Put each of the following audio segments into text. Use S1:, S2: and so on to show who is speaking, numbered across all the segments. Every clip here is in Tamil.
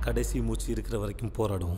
S1: கடைசி மூச்சு இருக்கிற வரைக்கும் போராடுவோம்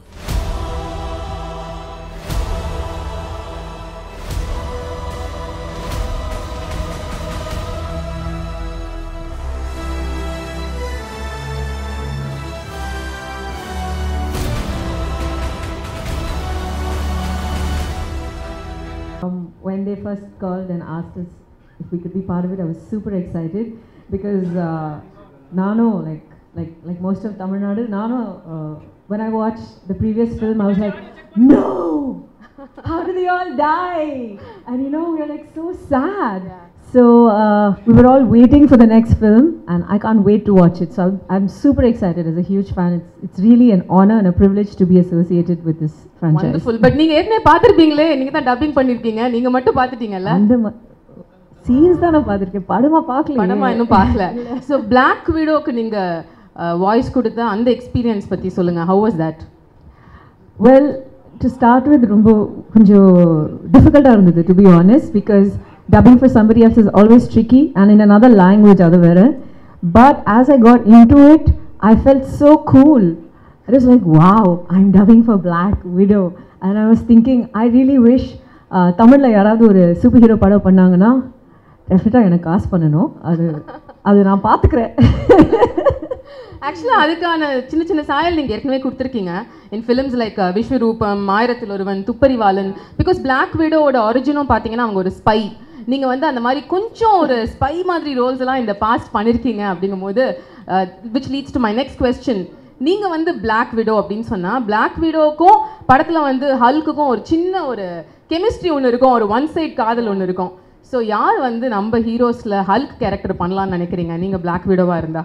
S2: Um, when they first called and asked us if we could be part of it, I was super excited because uh, Nano, like like like most of Tamil Nadu, Nano. Uh, when I watched the previous film, I was like, no, how do they all die? And you know, we were like so sad. So uh, we were all waiting for the next film, and I can't wait to watch it. So I'm, I'm super excited. As a huge fan, it's it's really an honor and a privilege to be associated with this franchise.
S3: Wonderful but நீங்க ஏற்கனவே பார்த்திருப்பீங்களே நீங்க தான் டப்பிங் பண்ணிருக்கீங்க நீங்க மட்டும் பார்த்துட்டீங்கல்ல
S2: அந்த சீன்ஸ் தான் நான் பார்த்துருக்கேன் படமா பார்க்கல
S3: படமா இன்னும் பார்க்கல ஸோ பிளாக் வீடோக்கு நீங்க வாய்ஸ் கொடுத்த அந்த எக்ஸ்பீரியன்ஸ் பத்தி சொல்லுங்க how was that
S2: well to start with ரொம்ப கொஞ்சம் டிஃபிகல்ட்டாக இருந்தது to be honest because dubbing for somebody else is always tricky and in another language அது வேறு but as I got into it I felt so cool it is like wow I am dubbing for Black Widow and I was thinking I really wish தமிழில் யாராவது ஒரு சூப்பர் ஹீரோ படம் பண்ணாங்கன்னா டெஃபினட்டாக எனக்கு காசு பண்ணணும் அது அது நான் பார்த்துக்கிறேன்
S3: ஆக்சுவலாக அதுக்கான சின்ன சின்ன சாயல் நீங்கள் ஏற்கனவே கொடுத்துருக்கீங்க இன் ஃபிலிம்ஸ் லைக் விஸ்வரூபம் ஆயிரத்தில் ஒருவன் துப்பறிவாளன் பிகாஸ் பிளாக் வீடோவோட ஒரிஜினும் பார்த்தீங்கன்னா அவங்க ஒரு ஸ்பை நீங்கள் வந்து அந்த மாதிரி கொஞ்சம் ஒரு ஸ்பை மாதிரி ரோல்ஸ் எல்லாம் இந்த பாஸ்ட் பண்ணியிருக்கீங்க அப்படிங்கும்போது which leads to my next question நீங்கள் வந்து பிளாக் விடோ அப்படின்னு சொன்னால் பிளாக் விடோக்கும் படத்தில் வந்து ஹல்க்குக்கும் ஒரு சின்ன ஒரு கெமிஸ்ட்ரி ஒன்று இருக்கும் ஒரு ஒன் சைட் காதல் ஒன்று இருக்கும் ஸோ யார் வந்து நம்ம ஹீரோஸில் ஹல்க் கேரக்டர் பண்ணலாம்னு நினைக்கிறீங்க நீங்கள் பிளாக் விடோவாக இருந்தா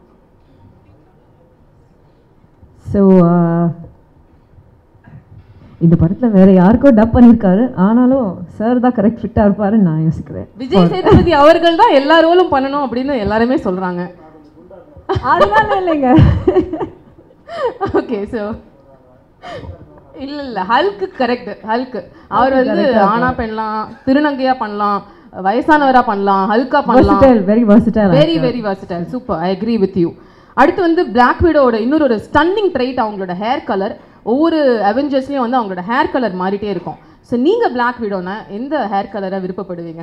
S2: ஸோ இந்த படத்தில் வேற யாருக்கோ டப் பண்ணியிருக்காரு ஆனாலும் சார் தான் கரெக்ட் ஃபிட்டாக இருப்பாருன்னு நான் யோசிக்கிறேன்
S3: விஜய் சேதுபதி அவர்கள் தான் எல்லா ரோலும் பண்ணணும் அப்படின்னு எல்லாருமே சொல்றாங்க
S2: அதனால இல்லைங்க
S3: ஓகே ஸோ இல்ல இல்ல ஹல்க்கு கரெக்ட் ஹல்க் அவர் வந்து ஆணா பண்ணலாம் திருநங்கையா பண்ணலாம் வயசானவரா பண்ணலாம் ஹல்கா பண்ணலாம்
S2: versatile very versatile
S3: very very versatile super I agree with you அடுத்து வந்து பிளாக் விடோட இன்னொரு ஒரு ஸ்டன்னிங் ட்ரைட் அவங்களோட ஹேர் கலர் ஒவ்வொரு அவெஞ்சர்ஸ்லயும் வந்து அவங்களோட ஹேர் கலர் மாறிட்டே இருக்கும் ஸோ நீங்க பிளாக் விடோனா எந்த ஹேர் கலரை விருப்பப்படுவீங்க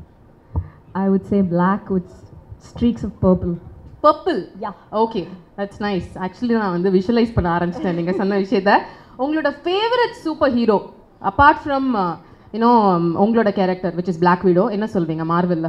S2: I would say black with streaks of purple
S3: purple yeah okay that's nice actually நான் வந்து விஷுவலைஸ் பண்ண ஆரம்பிச்சிட்டேன் நீங்கள் சொன்ன விஷயத்த உங்களோட favourite superhero apart from you know உங்களோட character which is Black Widow என்ன சொல்வீங்க மார்வெல்ல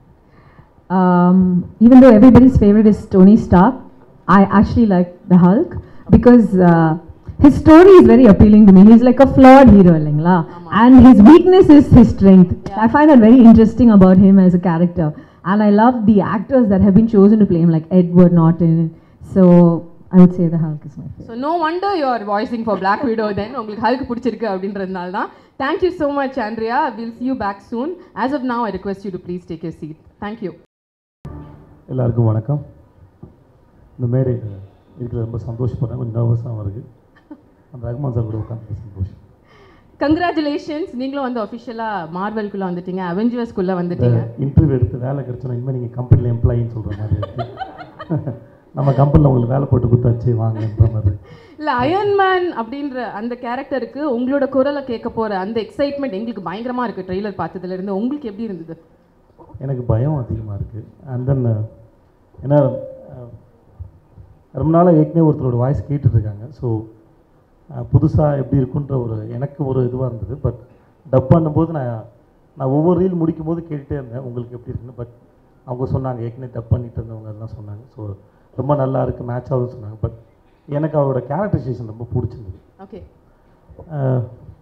S2: um, even though everybody's favorite is Tony Stark, I actually like the Hulk because uh, his story is very appealing to me. He's like a flawed hero, இல்லைங்களா? and his weakness is his strength. I find that very interesting about him as a character. And I love the actors that have been chosen to play him, like Edward Norton. So I would say the Hulk is my favorite.
S3: So no wonder you are voicing for Black Widow then உங்களுக்கு ஹல்க் பிடிச்சிருக்கு அப்படின்றதுனால தான் thank you so much Andrea will see you back soon as of now I request you to please take your seat thank you
S4: எல்லாருக்கும் வணக்கம் இந்த மேடையில் இருக்கிற ரொம்ப சந்தோஷப்படுறேன் கொஞ்சம் நர்வஸாகவும் இருக்குது அந்த ரஹ்மான் சார் கூட உட்காந்து சந்தோஷம்
S3: கங்க்ராச்சுலேஷன்ஸ் நீங்களும் வந்து அஃபிஷியலாக மார்வெல்குள்ளே வந்துட்டீங்க அவெஞ்சர்ஸ்குள்ளே வந்துட்டீங்க
S4: இன்டர்வியூ எடுத்து வேலை கிடைச்சோன்னா இனிமேல் நீங்கள் கம்பெனியில் எம்ப்ளாயின்னு சொல்கிற மாதிரி இருக்குது நம்ம கம்பெனியில் உங்களுக்கு வேலை போட்டு கொடுத்தாச்சு வாங்கன்ற மாதிரி
S3: இல்ல அயன்மேன் அப்படின்ற அந்த கேரக்டருக்கு உங்களோட குரலை கேட்க போற அந்த எக்ஸைட்மெண்ட் எங்களுக்கு பயங்கரமா இருக்கு ட்ரெய்லர் பார்த்ததுல இருந்து உங்களுக்கு எப்படி இருந்தது
S4: எனக்கு பயம் அதிகமாக இருக்குது அண்ட் தென் ஏன்னா அஹ், ரொம்ப நாளாக ஏற்கனவே ஒருத்தரோட வாய்ஸ் கேட்டுட்ருக்காங்க ஸோ புதுசாக எப்படி இருக்குன்ற ஒரு எனக்கு ஒரு இதுவாக இருந்தது பட் டப் பண்ணும்போது நான் நான் ஒவ்வொரு ரீல் முடிக்கும் போது கேட்டுட்டே இருந்தேன் உங்களுக்கு எப்படி இருக்குன்னு பட் அவங்க சொன்னாங்க ஏற்கனவே டப் பண்ணிட்டு இருந்தவங்க எல்லாம் சொன்னாங்க ஸோ ரொம்ப நல்லா இருக்குது மேட்ச் ஆகுதுன்னு சொன்னாங்க பட் எனக்கு அவரோட கேரக்டரைசேஷன் ரொம்ப பிடிச்சிருந்தது
S3: ஓகே
S4: அஹ்,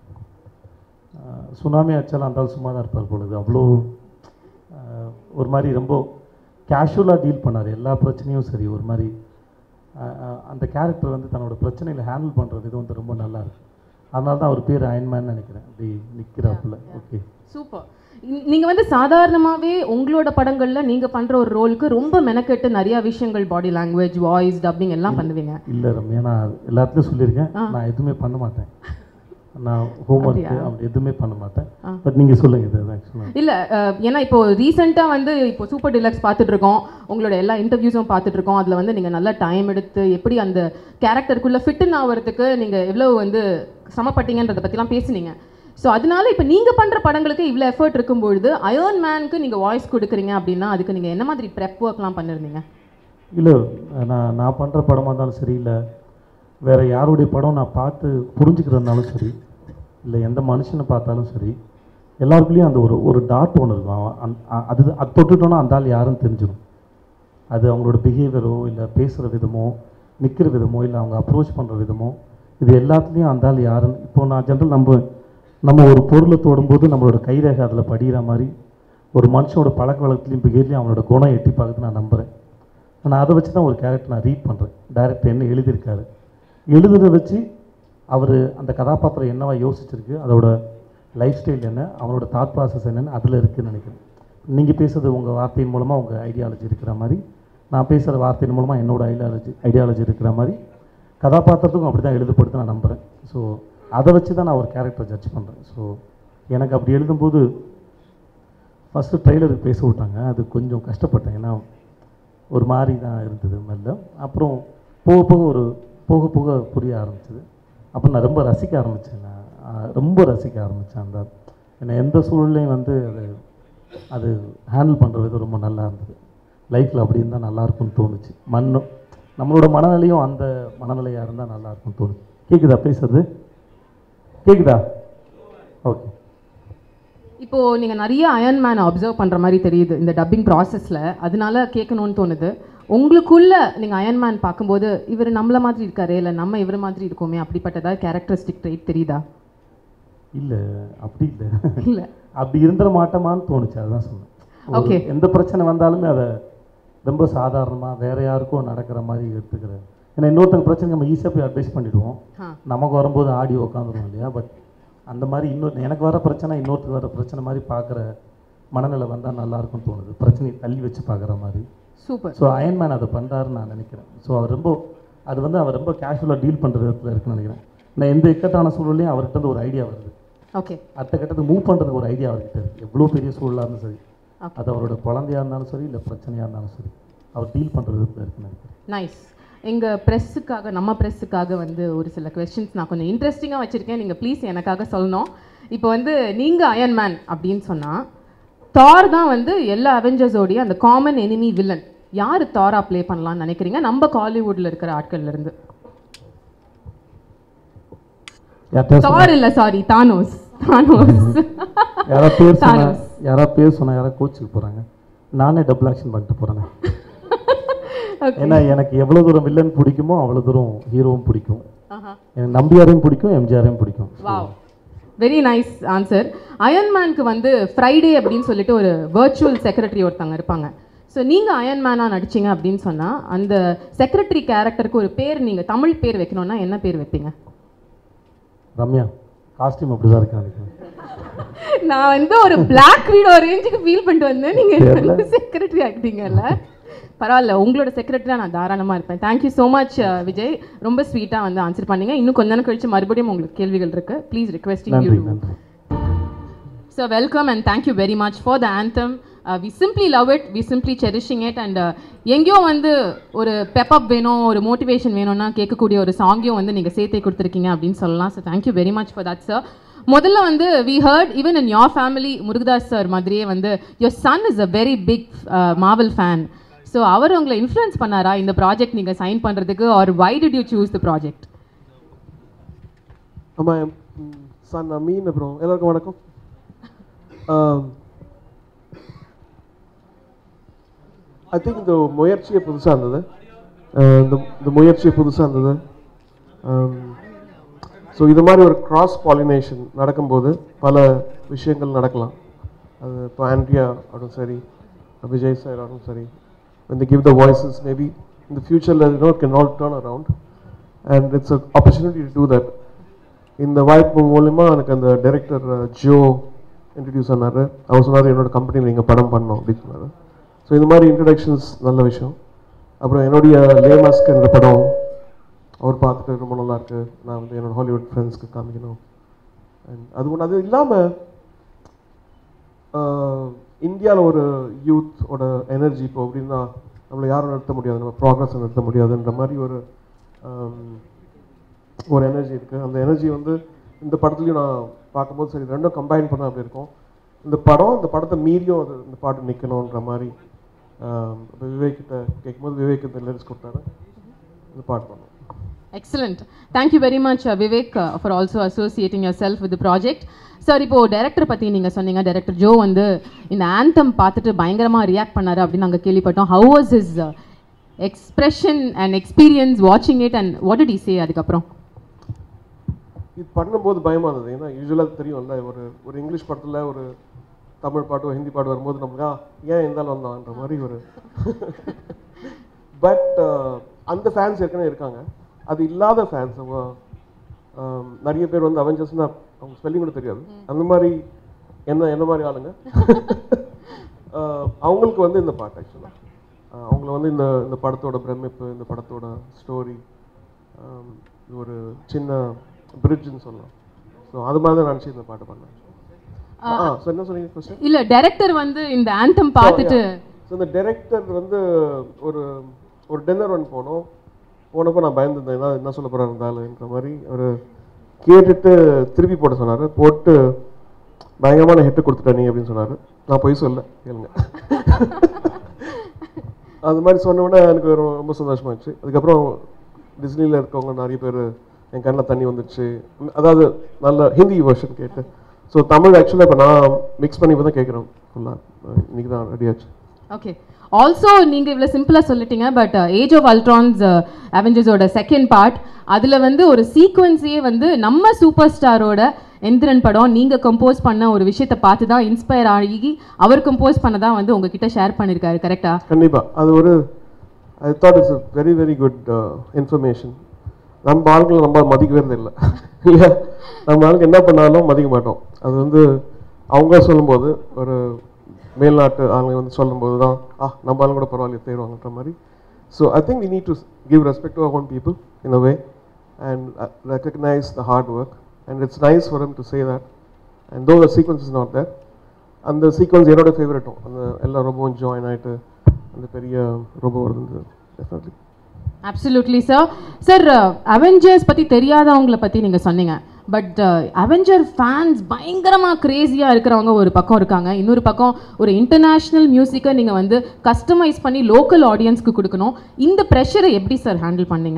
S4: அஹ், சுனாமி அடிச்சாலும் அந்த ஆள் சும்மா தான் இருப்பார் பொழுது அவ்வளோ அஹ், ஒரு மாதிரி ரொம்ப கேஷுவலாக டீல் பண்ணார் எல்லா பிரச்சனையும் சரி ஒரு மாதிரி அஹ், அஹ், அந்த கேரக்டர் வந்து தன்னோட பிரச்சனையில் ஹேண்டில் பண்ணுறது இது வந்து ரொம்ப நல்லா இருக்கு அதனால தான் அவர் பேர் அயன்மேன் நினைக்கிறேன் அப்படி நிற்கிறாப்புல ஓகே
S3: சூப்பர் நீங்க வந்து சாதாரணமாவே உங்களோட படங்கள்ல நீங்க பண்ற ஒரு ரோலுக்கு ரொம்ப மெனக்கெட்டு நிறைய விஷயங்கள் பாடி லாங்குவேஜ் வாய்ஸ் டப்பிங் எல்லாம் பண்ணுவீங்க
S4: இல்லை ரம்யா நான் எல்லாத்துலேயும் சொல்லியிருக்கேன் நான் எதுவுமே பண்ண மாட்டேன் நான் ஹோம்ஒர்க்
S3: அப்படியா?
S4: அப்படி எதுவுமே பண்ண மாட்டேன்
S3: ஆ.
S4: பட் நீங்கள் சொல்லுங்கள் இது ஆக்சுவலாக
S3: இல்ல அஹ், ஏன்னா இப்போ ரீசெண்டாக வந்து இப்போ சூப்பர் டிலக்ஸ் பார்த்துட்டு இருக்கோம் உங்களோட எல்லா இன்டர்வியூஸும் பார்த்துட்டு இருக்கோம் அதில் வந்து நீங்கள் நல்லா டைம் எடுத்து எப்படி அந்த கேரக்டருக்குள்ளே ஃபிட்டுன்னு ஆகிறதுக்கு நீங்கள் எவ்வளோ வந்து சிரமப்பட்டீங்கன்றதை பற்றிலாம் பேசுனீங்க ஸோ அதனால இப்போ நீங்கள் பண்ணுற படங்களுக்கு இவ்வளோ எஃபர்ட் இருக்கும்பொழுது அயர்ன் மேனுக்கு நீங்கள் வாய்ஸ் கொடுக்குறீங்க அப்படின்னா அதுக்கு நீங்கள் என்ன மாதிரி ப்ரெப் ஒர்க்லாம் பண்ணிருந்தீங்க
S4: இல்லை நான் நான் பண்ணுற படமாக இருந்தாலும் சரி இல்லை வேறு யாருடைய படம் நான் பார்த்து புரிஞ்சுக்கிறதுனாலும் சரி இல்லை எந்த மனுஷனை பார்த்தாலும் சரி எல்லாருக்குள்ளேயும் அந்த ஒரு ஒரு டாட் ஒன்று இருக்கும் அவன் அந் அ- அது அது தொட்டுட்டோன்னா அந்த ஆள் யாருன்னு தெரிஞ்சிடும் அது அவங்களோட பிஹேவியரோ இல்லை பேசுகிற விதமோ நிற்கிற விதமோ இல்லை அவங்க அப்ரோச் பண்ணுற விதமோ இது எல்லாத்துலேயும் அந்த ஆள் யாருன்னு இப்போ நான் ஜென்ரல் நம்ம நம்ம ஒரு பொருளை தொடும்போது நம்மளோட கைரேகை அதில் படிகிற மாதிரி ஒரு மனுஷனோட பழக்க வழக்கத்துலையும் பிஹேவியர்லையும் அவனோட குணம் எட்டி பார்க்குறது நான் நம்புகிறேன் நான் அதை வச்சு தான் ஒரு கேரக்டர் நான் ரீட் பண்ணுறேன் டைரக்டர் என்ன எழுதியிருக்காரு எழுதுறதை வச்சு அவர் அந்த கதாபாத்திரம் என்னவா யோசிச்சிருக்கு அதோட லைஃப் ஸ்டைல் என்ன அவனோட தாட் ப்ராசஸ் என்னன்னு அதில் இருக்குன்னு நினைக்கிறேன் நீங்கள் பேசுறது உங்கள் வார்த்தையின் மூலமாக உங்கள் ஐடியாலஜி இருக்கிற மாதிரி நான் பேசுகிற வார்த்தையின் மூலமாக என்னோட ஐடியாலஜி ஐடியாலஜி இருக்கிற மாதிரி கதாபாத்திரத்துக்கும் அப்படி தான் எழுதப்படுது நான் நம்புகிறேன் ஸோ அதை வச்சு தான் நான் ஒரு கேரக்டரை ஜட்ஜ் பண்ணுறேன் ஸோ எனக்கு அப்படி எழுதும்போது ஃபஸ்ட்டு ட்ரெய்லருக்கு பேச விட்டாங்க அது கொஞ்சம் கஷ்டப்பட்டேன் ஏன்னா ஒரு மாதிரி தான் இருந்தது மெல்ல அப்புறம் போக போக ஒரு போக போக புரிய ஆரம்பிச்சது அப்போ நான் ரொம்ப ரசிக்க ஆரம்பித்தேன் நான் ஆஹ் ரொம்ப ரசிக்க ஆரம்பித்தேன் அந்த என்னை எந்த சூழ்நிலையும் வந்து அது அது ஹேண்டில் பண்ணுறது ரொம்ப நல்லா இருந்தது லைஃப்பில் அப்படி இருந்தால் நல்லா இருக்கும்னு தோணுச்சு மண்ணும் நம்மளோட மனநிலையும் அந்த மனநிலையாக இருந்தால் நல்லா இருக்கும்னு தோணுச்சு கேட்குதா பேசுறது கேட்குதா ஓகே
S3: இப்போ நீங்க நிறைய அயர்ன் மேன் அப்சர்வ் பண்ற மாதிரி தெரியுது இந்த டப்பிங் ப்ராசஸ்ல அதனால கேட்கணும்னு தோணுது உங்களுக்குள்ள நீங்க அயர்ன் மேன் பார்க்கும்போது இவர் நம்மள மாதிரி இருக்காரு இல்ல நம்ம இவர் மாதிரி இருக்கோமே அப்படிப்பட்டதா கேரக்டரிஸ்டிக் ட்ரைட் தெரியுதா
S4: இல்லை அப்படி இல்லை
S3: இல்ல
S4: அப்படி இருந்துட மாட்டோமான்னு தோணுச்சு அதுதான் சொன்னேன் ஒரு
S3: Okay.
S4: எந்த பிரச்சனை வந்தாலுமே அதை ரொம்ப சாதாரணமாக வேற யாருக்கும் நடக்கிற மாதிரி எடுத்துக்கிறேன் ஏன்னா இன்னொருத்தங்க பிரச்சனை நம்ம ஈஸியாக போய் அட்வைஸ் பண்ணிடுவோம்
S3: ஆ.
S4: நமக்கு வரும்போது ஆடி உக்காந்துருவோம் இல்லையா பட் அந்த மாதிரி இன்னொரு எனக்கு வர பிரச்சனை இன்னொருத்தருக்கு வர பிரச்சனை மாதிரி பார்க்குற மனநிலை வந்தால் நல்லா இருக்கும்னு தோணுது பிரச்சனையை தள்ளி வச்சு பார்க்குற மாதிரி
S3: சூப்பர்
S4: ஸோ அயன்மேன் அதை பண்ணுறாருன்னு நான் நினைக்கிறேன் ஸோ அவர் ரொம்ப அது வந்து அவர் ரொம்ப கேஷுவலாக டீல் பண்ணுற விதத்தில் இருக்குன்னு நினைக்கிறேன் நான் எந்த இக்கட்டான சூழலையும் அவர்கிட்ட இருந்து ஒரு ஐடியா வருது
S3: ஓகே
S4: அடுத்த கட்டத்துக்கு மூவ் பண்ணுறதுக்கு ஒரு ஐடியா அவர்கிட்ட இருக்கு எவ்வளோ பெரிய சூழலாக இருந்தாலும் சரி
S3: Okay.
S4: அது அவரோட குழந்தையா இருந்தாலும் சரி இல்லை பிரச்சனையாக இருந்தாலும் சரி அவர் டீல் பண்ணுற விதத்தில் இருக்குன்னு நினைக்கிறேன்
S3: நைஸ் எங்க ப்ரெஸ்ஸுக்காக நம்ம ப்ரெஸ்ஸுக்காக வந்து ஒரு சில கொஸ்டின்ஸ் நான் கொஞ்சம் இன்ட்ரெஸ்டிங்காக வச்சிருக்கேன் நீங்க ப்ளீஸ் எனக்காக சொல்லணும் இப்போ வந்து நீங்க அயன் மேன் அப்படின்னு சொன்னா தார் தான் வந்து எல்லா அவெஞ்சர்ஸோடைய அந்த காமன் எனிமி வில்லன் யார் தாரா ப்ளே பண்ணலாம்னு நினைக்கிறீங்க நம்ம காலிவுட்ல இருக்கிற ஆட்கள்ல இருந்து
S4: யார்கிட்ட
S3: தார் இல்ல சாரி தானோஸ் தானோஸ்
S4: யாரா பேர் சொன்னா
S3: Thanos.
S4: யாரா பேர் சொன்னா யாரா கோச்சுக்கு போகிறாங்க நானே டபுள் ஆக்ஷன் பண்ணிட்டு போகிறேன் ஏன்னா எனக்கு எவ்வளோ தூரம் வில்லன் பிடிக்குமோ அவ்வளோ தூரம் ஹீரோவும் பிடிக்கும் எனக்கு நம்பியாரையும் பிடிக்கும் எம்ஜிஆரையும் பிடிக்கும்
S3: வாவ் வெரி நைஸ் ஆன்சர் அயன்மேனுக்கு வந்து ஃப்ரைடே அப்படின்னு சொல்லிட்டு ஒரு வர்ச்சுவல் செக்ரட்டரி ஒருத்தவங்க இருப்பாங்க ஸோ நீங்கள் அயன்மேனாக நடிச்சீங்க அப்படின்னு சொன்னால் அந்த செக்ரட்டரி கேரக்டருக்கு ஒரு பேர் நீங்கள் தமிழ் பேர் வைக்கணும்னா என்ன பேர் வைப்பீங்க
S4: ரம்யா காஸ்டியூம் அப்படி தான் இருக்கு நினைக்கிறேன்
S3: நான் வந்து ஒரு பிளாக் வீடோ ரேஞ்சுக்கு ஃபீல் பண்ணிட்டு வந்தேன்
S4: தெரியல.
S3: நீங்கள் செக்ரட்டரி ஆகிட்டீங்கல்ல பரவாயில்ல உங்களோட செக்ரட்டரியாக நான் தாராளமாக இருப்பேன் தேங்க்யூ ஸோ மச் விஜய் ரொம்ப ஸ்வீட்டாக வந்து ஆன்சர் பண்ணீங்க இன்னும் கொஞ்ச நேரம் கழிச்சு மறுபடியும் உங்களுக்கு கேள்விகள் இருக்கு ப்ளீஸ் ரிக்வெஸ்டிங்
S4: நன்றி
S3: யூ
S4: நன்றி
S3: So welcome and thank you very much for the anthem. Uh, we simply love it, we simply cherishing it and uh, எங்கேயோ வந்து ஒரு பெப்பப் வேணும் ஒரு மோட்டிவேஷன் வேணும்னா கேட்கக்கூடிய ஒரு சாங்கையும் வந்து நீங்கள் சேர்த்தே கொடுத்துருக்கீங்க அப்படின்னு சொல்லலாம் so thank you very much for that sir முதல்ல வந்து we heard even in your family Murugadoss sir மாதிரியே வந்து your son is a very big Marvel fan so அவர் உங்களை இன்ஃப்ளூயன்ஸ் பண்ணாரா இந்த ப்ராஜெக்ட் நீங்கள் சைன் பண்ணுறதுக்கு or why did you choose the project
S5: ஆமாம் என் சன் அமீன் அப்புறம் எல்லாருக்கும் வணக்கம் ஐ திங்க் இந்த முயற்சியே புதுசாக இருந்தது அஹ் இந்த இந்த முயற்சியே புதுசாக இருந்தது ஸோ இது மாதிரி ஒரு கிராஸ் பாலினேஷன் நடக்கும்போது பல விஷயங்கள் நடக்கலாம் அது இப்போ ஆண்ட்ரியா ஆகட்டும் சரி விஜய் சார் ஆகட்டும் சரி when they give the voices maybe in the future you know it can all turn around and it's an opportunity to do that இந்த வாய்ப்பு மூலிமா எனக்கு அந்த டைரக்டர் ஜியோ இன்ட்ரடியூஸ் ஆனார் அவர் சொன்னார் என்னோட கம்பெனியில் நீங்கள் படம் பண்ணோம் அப்படின்னு சொன்னார் ஸோ இந்த மாதிரி இன்ட்ரடக்ஷன்ஸ் நல்ல விஷயம் அப்புறம் என்னுடைய லேமாஸ்க் என்ற படம் அவர் பார்த்துட்டு ரொம்ப நல்லா இருக்கு நான் வந்து என்னோட ஹாலிவுட் ஃப்ரெண்ட்ஸ்க்கு காமிக்கணும் அண்ட் அது ஒன்று அது இல்லாமல் இந்தியாவில் ஒரு யூத்தோட எனர்ஜி இப்போ அப்படின்னா நம்மளை யாரும் நிறுத்த முடியாது நம்ம ப்ராக்ரஸ் நிறுத்த முடியாதுன்ற மாதிரி ஒரு ஆம், ஒரு எனர்ஜி இருக்குது அந்த எனர்ஜி வந்து இந்த படத்துலையும் நான் பார்க்கும்போது சரி ரெண்டும் கம்பைன் பண்ணால் அப்படி இருக்கும் இந்த படம் இந்த படத்தை மீறியும் அது இந்த பாட்டு நிற்கணுன்ற மாதிரி ஆம், இப்போ விவேக் கிட்ட கேட்கும்போது விவேக் இந்த லிரிக்ஸ் கொடுத்தாரு இந்த பாட்டு பண்ணோம்
S3: excellent thank you very much Vivek for also associating yourself with project sir இப்போ டைரக்டர் பற்றி நீங்கள் சொன்னீங்க டைரக்டர் ஜோ வந்து இந்த ஆந்தம் பார்த்துட்டு பயங்கரமாக ரியாக்ட் பண்ணாரு அப்படின்னு நாங்கள் கேள்விப்பட்டோம் how was is expression and experience வாட்சிங் it and what did he say அதுக்கப்புறம்
S5: இது பண்ணும்போது பயமா இருந்தது ஏன்னா யூஸ்வலாக தெரியும்ல ஒரு ஒரு இங்கிலீஷ் படத்தில் ஒரு தமிழ் பாட்டு ஹிந்தி பாட்டு வரும்போது நமக்கு "ஆ, ஏன் இருந்தாலும் வந்தான்ற மாதிரி ஒரு பட் அந்த ஃபேன்ஸ் ஏற்கனவே இருக்காங்க அது இல்லாத ஃபேன்ஸ் அவங்க ஆம், நிறைய பேர் வந்து அவெஞ்சர்ஸ்னா அவங்க ஸ்பெல்லிங் கூட தெரியாது அந்த மாதிரி என்ன என்ன மாதிரி ஆளுங்க ஆஹ், அவங்களுக்கு வந்து இந்த பாட்டு ஆக்சுவலாக அவங்கள வந்து இந்த இந்த படத்தோட பிரமிப்பு இந்த படத்தோட ஸ்டோரி ஒரு சின்ன பிரிட்ஜ்னு சொல்லலாம் ஸோ அது மாதிரி தான் நினச்சி இந்த பாட்டு பண்ணேன் ஆ ஸோ என்ன சொன்னீங்க கொஸ்டின்
S3: இல்ல டைரக்டர் வந்து இந்த ஆந்தம் பார்த்துட்டு
S5: ஸோ இந்த டைரக்டர் வந்து ஒரு ஒரு டின்னர் ஒன்று போனோம் போனப்போ நான் பயந்துருந்தேன் என்ன என்ன சொல்ல போகிறார் இருந்தாலுன்ற மாதிரி அவர் கேட்டுட்டு திருப்பி போட சொன்னார் போட்டு பயங்கரமான ஹிட்டு கொடுத்துட்டேன் நீ அப்படின்னு சொன்னார் நான் போய் சொல்ல கேளுங்க அது மாதிரி சொன்ன உடனே எனக்கு ரொம்ப- ரொம்ப சந்தோஷமாச்சு அதுக்கப்புறம் டிஸ்னியில் இருக்கவங்க நிறைய பேர் என் கண்ணில் தண்ணி வந்துச்சு அதாவது நல்ல ஹிந்தி வெர்ஷன் கேட்டு ஸோ தமிழ் ஆக்சுவலாக இப்போ நான் மிக்ஸ் பண்ணி இப்போ தான் கேட்குறேன் ஃபுல்லாக இன்னைக்கு தான் ரெடி ஆச்சு
S3: ஓகே ஆல்சோ நீங்க இவ்வளவு சிம்பிளா சொல்லிட்டீங்க பட் ஏஜ் ஆஃப் அல்ட்ரான்ஸ் அவெஞ்சர்ஸோட செகண்ட் பார்ட் அதுல வந்து ஒரு சீக்வன்ஸையே வந்து நம்ம சூப்பர் ஸ்டாரோட எந்திரன் படம் நீங்க கம்போஸ் பண்ண ஒரு விஷயத்தை பார்த்து தான் இன்ஸ்பயர் ஆகி அவர் கம்போஸ் பண்ணதா வந்து உங்ககிட்ட ஷேர் பண்ணிருக்காரு கரெக்டா
S5: கண்டிப்பா அது ஒரு I thought it's very very good information நம்ம ஆளுங்களை நம்ம மதிக்கவே இல்லை இல்லையா நம்ம ஆளுங்க என்ன பண்ணாலும் மதிக்க மாட்டோம் அது வந்து அவங்க சொல்லும்போது ஒரு மேல்நாட்டு ஆளுங்க வந்து சொல்லும்போது தான் ஆ நம்ம ஆளுங்க கூட பரவாயில்ல தேடுவாங்கன்ற மாதிரி so I think we need to give respect to our own people in a way and recognise the hard work and it's nice for him to say that and though the sequence is not there அந்த சீக்வன்ஸ் என்னோட ஃபேவரட்டும் அந்த எல்லா ரோபோவும் ஜாயின் ஆகிட்டு அந்த பெரிய ரோபோ வருது definitely
S3: absolutely sir sir Avengers பற்றி தெரியாதவங்கள பற்றி நீங்கள் சொன்னீங்க பட் அவெஞ்சர் ஃபேன்ஸ் பயங்கரமாக க்ரேஸியாக இருக்கிறவங்க ஒரு பக்கம் இருக்காங்க இன்னொரு பக்கம் ஒரு இன்டர்நேஷ்னல் மியூசிக்கை நீங்கள் வந்து கஸ்டமைஸ் பண்ணி லோக்கல் ஆடியன்ஸ்க்கு கொடுக்கணும் இந்த ப்ரெஷரை எப்படி சார் ஹேண்டில் பண்ணீங்க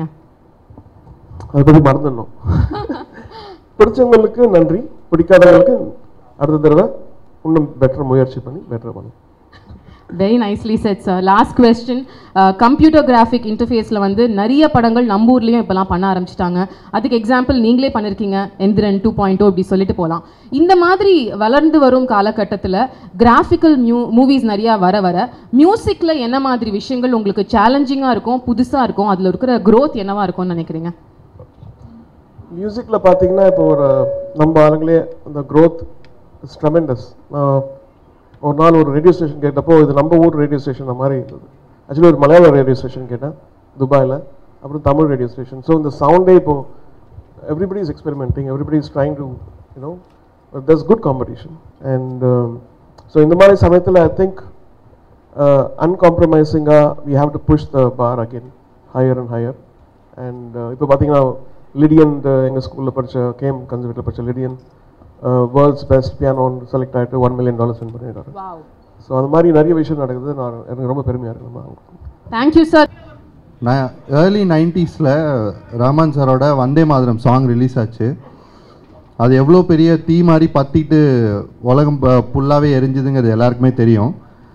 S5: அதை பற்றி மறந்துடணும் பிடிச்சவங்களுக்கு நன்றி பிடிக்காதவங்களுக்கு அடுத்த தடவை இன்னும் பெட்டர் முயற்சி பண்ணி பெட்டர் பண்ணும்
S3: very nicely said sir last question computer graphic இன்டர்ஃபேஸில் வந்து நிறைய படங்கள் நம்ம ஊர்லேயும் இப்போலாம் பண்ண ஆரம்பிச்சிட்டாங்க அதுக்கு எக்ஸாம்பிள் நீங்களே பண்ணியிருக்கீங்க எந்திரன் டூ பாயிண்ட் அப்படி சொல்லிட்டு போகலாம் இந்த மாதிரி வளர்ந்து வரும் காலகட்டத்தில் கிராஃபிக்கல் மியூ மூவிஸ் நிறையா வர வர மியூசிக்கில் என்ன மாதிரி விஷயங்கள் உங்களுக்கு சேலஞ்சிங்காக இருக்கும் புதுசாக இருக்கும் அதில் இருக்கிற growth என்னவா இருக்கும்னு நினைக்கிறீங்க
S5: மியூசிக்கில் பார்த்தீங்கன்னா இப்போ ஒரு நம்ம ஆளுங்களே அந்த க்ரோத் இஸ் ட்ரமெண்டஸ் நான் ஒரு நாள் ஒரு ரேடியோ ஸ்டேஷன் கேட்டப்போ இது நம்ம ஊர் ரேடியோ ஸ்டேஷன் மாதிரி இருந்தது ஆக்சுவலி ஒரு மலையாள ரேடியோ ஸ்டேஷன் கேட்டேன் துபாயில் அப்புறம் தமிழ் ரேடியோ ஸ்டேஷன் ஸோ இந்த சவுண்டே இப்போ everybody is experimenting everybody is trying to you know thus good competition and so இந்த மாதிரி சமயத்தில் ஐ திங்க் அன்காம்ப்ரமைசிங்காக we have to push the bar again higher and higher and இப்போ பார்த்தீங்கன்னா லிடியன் எங்கள் ஸ்கூலில் படித்த கேம் கன்சர்வேட்டில் படித்த லிடியன் வேர்ல்ட்ஸ் பெஸ்ட் பியானோன்னு செலக்ட் ஆகிட்டு ஒன் மில்லியன் டாலர்ஸ் வின் பண்ணிட்டாரு ஸோ அது மாதிரி நிறைய விஷயம் நடக்குது நான் எனக்கு ரொம்ப பெருமையாக இருக்கு நம்ம
S3: தேங்க்யூ சார்
S6: நான் ஏர்லி நைன்டிஸில் ரஹ்மான் சாரோட வந்தே மாதரம் சாங் ரிலீஸ் ஆச்சு அது எவ்வளோ பெரிய தீ மாதிரி பற்றிட்டு உலகம் ஃபுல்லாகவே எரிஞ்சுதுங்கிறது எல்லாருக்குமே தெரியும்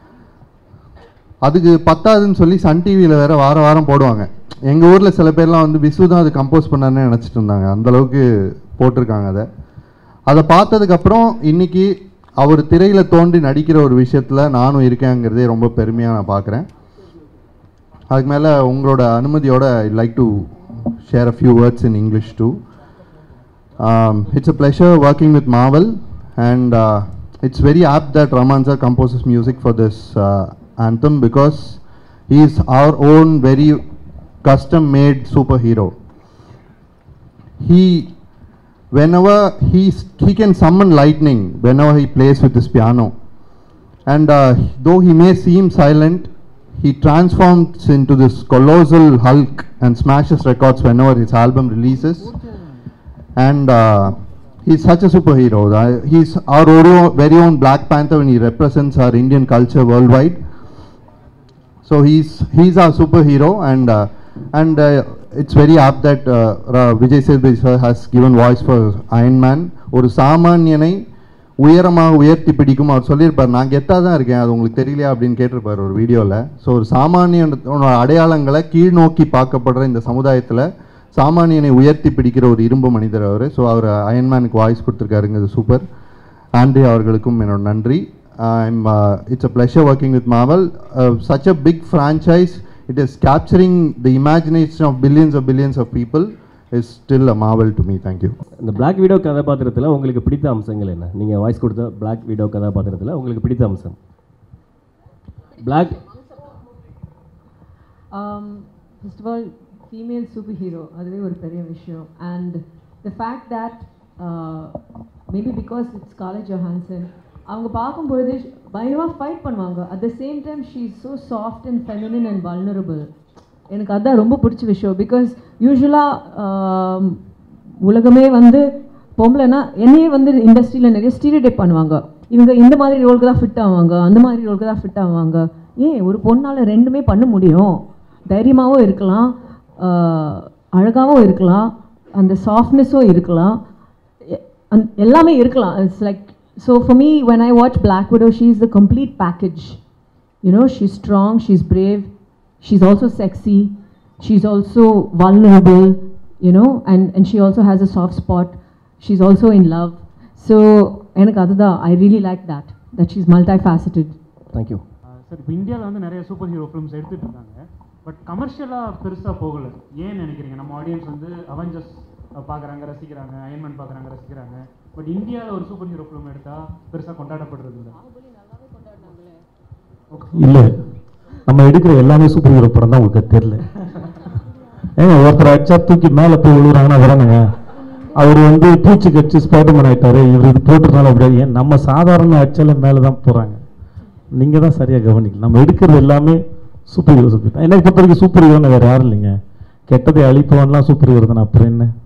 S6: அதுக்கு பத்தாதுன்னு சொல்லி சன் டிவியில் வேற வார வாரம் போடுவாங்க எங்கள் ஊரில் சில பேர்லாம் வந்து விசு தான் அது கம்போஸ் பண்ணாருன்னு நினச்சிட்டு இருந்தாங்க அந்த அளவுக்கு போட்டிருக்காங்க அதை அதை பார்த்ததுக்கப்புறம் இன்னைக்கு அவர் திரையில் தோன்றி நடிக்கிற ஒரு விஷயத்தில் நானும் இருக்கேங்கிறதே ரொம்ப பெருமையாக நான் பார்க்குறேன் அதுக்கு மேலே உங்களோட அனுமதியோட I like to share a few words in English too it's a pleasure working with Marvel and it's very apt that Rahman sir composes music for this anthem because he is our own very custom made superhero. He whenever he's, he can summon lightning whenever he plays with his piano. And uh, though he may seem silent, he transforms into this colossal Hulk and smashes records whenever his album releases. And uh, he's such a superhero. Uh, he's our oro- very own Black Panther when he represents our Indian culture worldwide. So he's he's our superhero, and uh, and uh, it's very apt that uh, Ra- Vijay Sethupathi sir has given voice for Iron Man. ஒரு சாமானியனை உயரமாக உயர்த்தி பிடிக்கும் அவர் சொல்லியிருப்பார் நான் கெத்தாக தான் இருக்கேன் அது உங்களுக்கு தெரியலையா அப்படின்னு கேட்டிருப்பார் ஒரு வீடியோவில் ஸோ ஒரு சாமானியனோட அடையாளங்களை கீழ் நோக்கி பார்க்கப்படுற இந்த சமுதாயத்தில் சாமானியனை உயர்த்தி பிடிக்கிற ஒரு இரும்பு மனிதர் அவர் ஸோ அவர் அயன்மேனுக்கு வாய்ஸ் கொடுத்துருக்காருங்கிறது சூப்பர் ஆண்ட்ரி அவர்களுக்கும் என்னோட நன்றி I'm, uh, it's a pleasure working with Marvel. Uh, such a big franchise, it is capturing the imagination of billions of billions of people is still a marvel to me. Thank you.
S7: இந்த பிளாக் வீடோ கதாபாத்திரத்தில் உங்களுக்கு பிடித்த அம்சங்கள் என்ன நீங்கள் வாய்ஸ் கொடுத்த பிளாக் வீடோ கதாபாத்திரத்தில் உங்களுக்கு பிடித்த அம்சம் Black
S2: Um, first of all, female superhero, அதுவே ஒரு பெரிய விஷயம் and the fact that uh, maybe because it's Scarlett Johansson, அவங்க பார்க்கும்பொழுது பயங்கரமாக ஃபைட் பண்ணுவாங்க at the same time she is so soft and feminine and vulnerable எனக்கு அதான் ரொம்ப பிடிச்ச விஷயம் பிகாஸ் யூஸ்வலாக உலகமே வந்து பொம்பளைனா என்னையே வந்து இண்டஸ்ட்ரியில் நிறைய ஸ்டீரியோடைப் பண்ணுவாங்க இவங்க இந்த மாதிரி ரோலுக்கு தான் ஃபிட் ஆவாங்க அந்த மாதிரி ரோலுக்கு தான் ஃபிட் ஆவாங்க ஏன் ஒரு பொண்ணால் ரெண்டுமே பண்ண முடியும் தைரியமாகவும் இருக்கலாம் ஆஹ் அழகாவும் இருக்கலாம் அந்த சாஃப்ட்னஸும் இருக்கலாம் எ- அந்த- எல்லாமே இருக்கலாம் it's like so for me when I watch Black Widow she is the complete package you know she's strong she's brave she's also sexy she's also vulnerable you know and and she also has a soft spot she's also in love so எனக்கு அதுதான் i really like that that she's multifaceted
S7: thank you
S8: sir இப்போ இந்தியாவில் வந்து நிறைய சூப்பர் ஹீரோ ஃபிலிம்ஸ் எடுத்துட்டு இருக்காங்க பட் கமர்ஷியலாக பெருசாக போகல ஏன் நினைக்கிறீங்க நம்ம ஆடியன்ஸ் வந்து அவெஞ்சர்ஸ் பார்க்குறாங்க ரசிக்கிறாங்க அயன்மேன் பார்க்குறாங்க ரசிக்கிறாங்க பட் இந்தியாவில் ஒரு சூப்பர் ஹீரோ ஃபிலிம் எடுத்தால் பெருசாக கொண்டாடப்படுறது இல்லை
S4: இல்லை நம்ம எடுக்கிற எல்லாமே சூப்பர் ஹீரோ படம் தான் உங்களுக்கு தெரியல ஏங்க ஒருத்தர் அடிச்சா தூக்கி மேலே போய் விழுகுறாங்கன்னா விடணுங்க அவர் வந்து பூச்சி கட்சி ஸ்பைடர்மேன் ஆயிட்டாரு இவர் இது போட்டுறதுனால அப்படி ஏன் நம்ம சாதாரண அடிச்சால மேலே தான் போகிறாங்க நீங்கள் தான் சரியாக கவனிக்கல நம்ம எடுக்கிறது எல்லாமே சூப்பர் ஹீரோ சூப்பர் எனக்கு பொறுத்த வரைக்கும் சூப்பர் ஹீரோன்னு வேறு யாரும் இல்லைங்க கெட்டதை அழிப்பவன்லாம் சூப்பர் ஹீரோ தானே அப்புறம் என்ன